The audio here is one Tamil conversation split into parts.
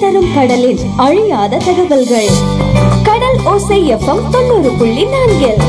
அலரும் கடலில் அழியாத தகவல்கள் கடல் ஓசை எஃப்எம் தொண்ணூறு புள்ளி நான்கில்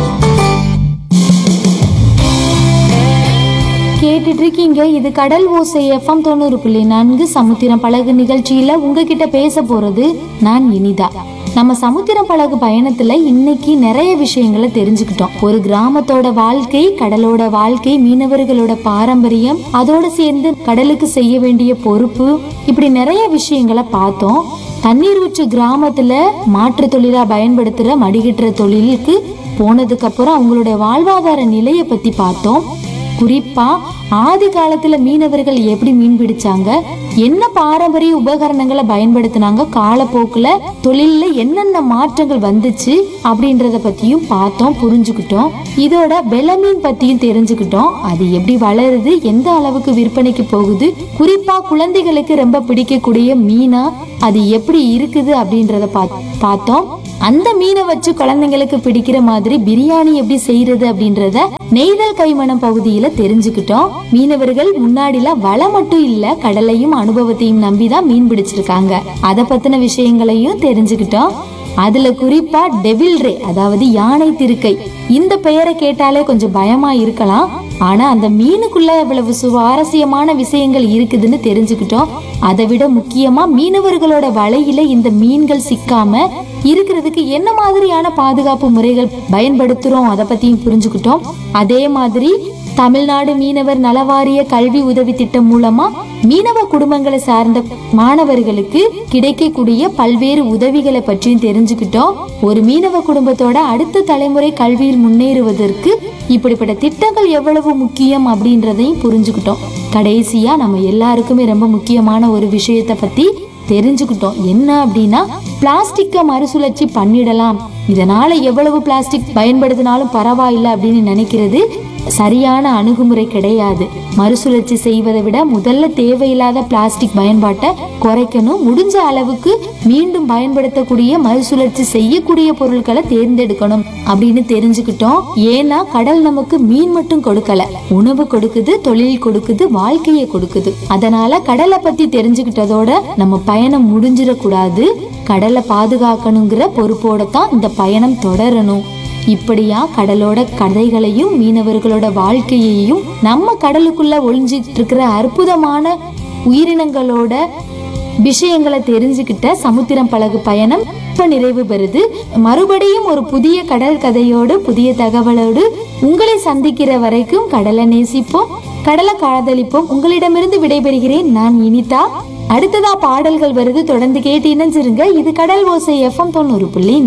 கேட்டுட்டு இருக்கீங்க இது கடல் ஓசை எஃப்எம் தொண்ணூறு புள்ளி நான்கு சமுத்திரம் பழகு நிகழ்ச்சியில உங்ககிட்ட பேச போறது நான் இனிதா நம்ம சமுத்திரம் பழகு பயணத்துல இன்னைக்கு நிறைய விஷயங்களை தெரிஞ்சுக்கிட்டோம் ஒரு கிராமத்தோட வாழ்க்கை கடலோட வாழ்க்கை மீனவர்களோட பாரம்பரியம் அதோட சேர்ந்து கடலுக்கு செய்ய வேண்டிய பொறுப்பு இப்படி நிறைய விஷயங்களை பார்த்தோம் தண்ணீர் ஊற்று கிராமத்துல மாற்று தொழிலா பயன்படுத்துற மடிகட்டுற தொழிலுக்கு போனதுக்கு அப்புறம் அவங்களோட வாழ்வாதார நிலையை பத்தி பார்த்தோம் குறிப்பா ஆதி காலத்துல மீனவர்கள் எப்படி மீன் பிடிச்சாங்க என்ன பாரம்பரிய உபகரணங்களை பயன்படுத்தினாங்க காலப்போக்குல தொழில்ல என்னென்ன மாற்றங்கள் வந்துச்சு அப்படின்றத பத்தியும் பார்த்தோம் புரிஞ்சுக்கிட்டோம் இதோட வெல மீன் பத்தியும் தெரிஞ்சுக்கிட்டோம் அது எப்படி வளருது எந்த அளவுக்கு விற்பனைக்கு போகுது குறிப்பா குழந்தைகளுக்கு ரொம்ப பிடிக்கக்கூடிய மீனா அது எப்படி இருக்குது அப்படின்றத பாத்- பார்த்தோம் அந்த மீனை வச்சு குழந்தைங்களுக்கு பிடிக்கிற மாதிரி பிரியாணி எப்படி செய்யறது அப்படின்றத நெய்தல் கைமணம் பகுதியில தெரிஞ்சுக்கிட்டோம் மீனவர்கள் முன்னாடிலாம் வலை மட்டும் இல்ல கடலையும் அனுபவத்தையும் நம்பிதான் மீன் பிடிச்சிருக்காங்க அத பத்தின விஷயங்களையும் தெரிஞ்சுக்கிட்டோம் அதுல குறிப்பா டெவில் ரே அதாவது யானை திருக்கை இந்த பெயரை கேட்டாலே கொஞ்சம் பயமா இருக்கலாம் ஆனா அந்த மீனுக்குள்ள இவ்வளவு சுவாரஸ்யமான விஷயங்கள் இருக்குதுன்னு தெரிஞ்சுக்கிட்டோம் அதை விட முக்கியமா மீனவர்களோட வலையில இந்த மீன்கள் சிக்காம இருக்கிறதுக்கு என்ன மாதிரியான பாதுகாப்பு முறைகள் பயன்படுத்துறோம் அதை பத்தியும் புரிஞ்சுக்கிட்டோம் அதே மாதிரி தமிழ்நாடு மீனவர் நலவாரிய கல்வி உதவி திட்டம் மூலமா மீனவ குடும்பங்களை சார்ந்த மாணவர்களுக்கு கிடைக்கக்கூடிய பல்வேறு உதவிகளை பற்றியும் தெரிஞ்சுக்கிட்டோம் ஒரு மீனவ குடும்பத்தோட அடுத்த தலைமுறை கல்வியில் முன்னேறுவதற்கு இப்படிப்பட்ட திட்டங்கள் எவ்வளவு முக்கியம் அப்படின்றதையும் புரிஞ்சுக்கிட்டோம் கடைசியா நம்ம எல்லாருக்குமே ரொம்ப முக்கியமான ஒரு விஷயத்தை பத்தி தெரிஞ்சுக்கிட்டோம் என்ன அப்படின்னா பிளாஸ்டிக்கை மறுசுழற்சி பண்ணிடலாம் இதனால எவ்வளவு பிளாஸ்டிக் பயன்படுத்தினாலும் பரவாயில்லை அப்படின்னு நினைக்கிறது சரியான அணுகுமுறை கிடையாது மறுசுழற்சி செய்வதை விட முதல்ல தேவையில்லாத பிளாஸ்டிக் பயன்பாட்டை குறைக்கணும் முடிஞ்ச அளவுக்கு மீண்டும் பயன்படுத்தக்கூடிய மறுசுழற்சி செய்யக்கூடிய பொருட்களை தேர்ந்தெடுக்கணும் அப்படின்னு தெரிஞ்சுக்கிட்டோம் ஏன்னா கடல் நமக்கு மீன் மட்டும் கொடுக்கல உணவு கொடுக்குது தொழில் கொடுக்குது வாழ்க்கையை கொடுக்குது அதனால கடலை பத்தி தெரிஞ்சுக்கிட்டதோட நம்ம பயணம் முடிஞ்சிடக்கூடாது கடலை பாதுகாக்கணுங்கிற பொறுப்போட தான் இந்த பயணம் தொடரணும் இப்படியா கடலோட கதைகளையும் மீனவர்களோட வாழ்க்கையையும் நம்ம கடலுக்குள்ள ஒளிஞ்சிட்டு இருக்கிற அற்புதமான உயிரினங்களோட விஷயங்களை தெரிஞ்சுக்கிட்ட சமுத்திரம் பழகு பயணம் இப்ப நிறைவு பெறுது மறுபடியும் ஒரு புதிய கடல் கதையோடு புதிய தகவலோடு உங்களை சந்திக்கிற வரைக்கும் கடலை நேசிப்போம் கடலை காதலிப்போம் உங்களிடமிருந்து விடைபெறுகிறேன் நான் இனிதா அடுத்ததா பாடல்கள் வருது தொடர்ந்து கேட்டு இணைஞ்சிருங்க இது கடல் ஓசை எஃப்எம் தொண்ணூறு புள்ளி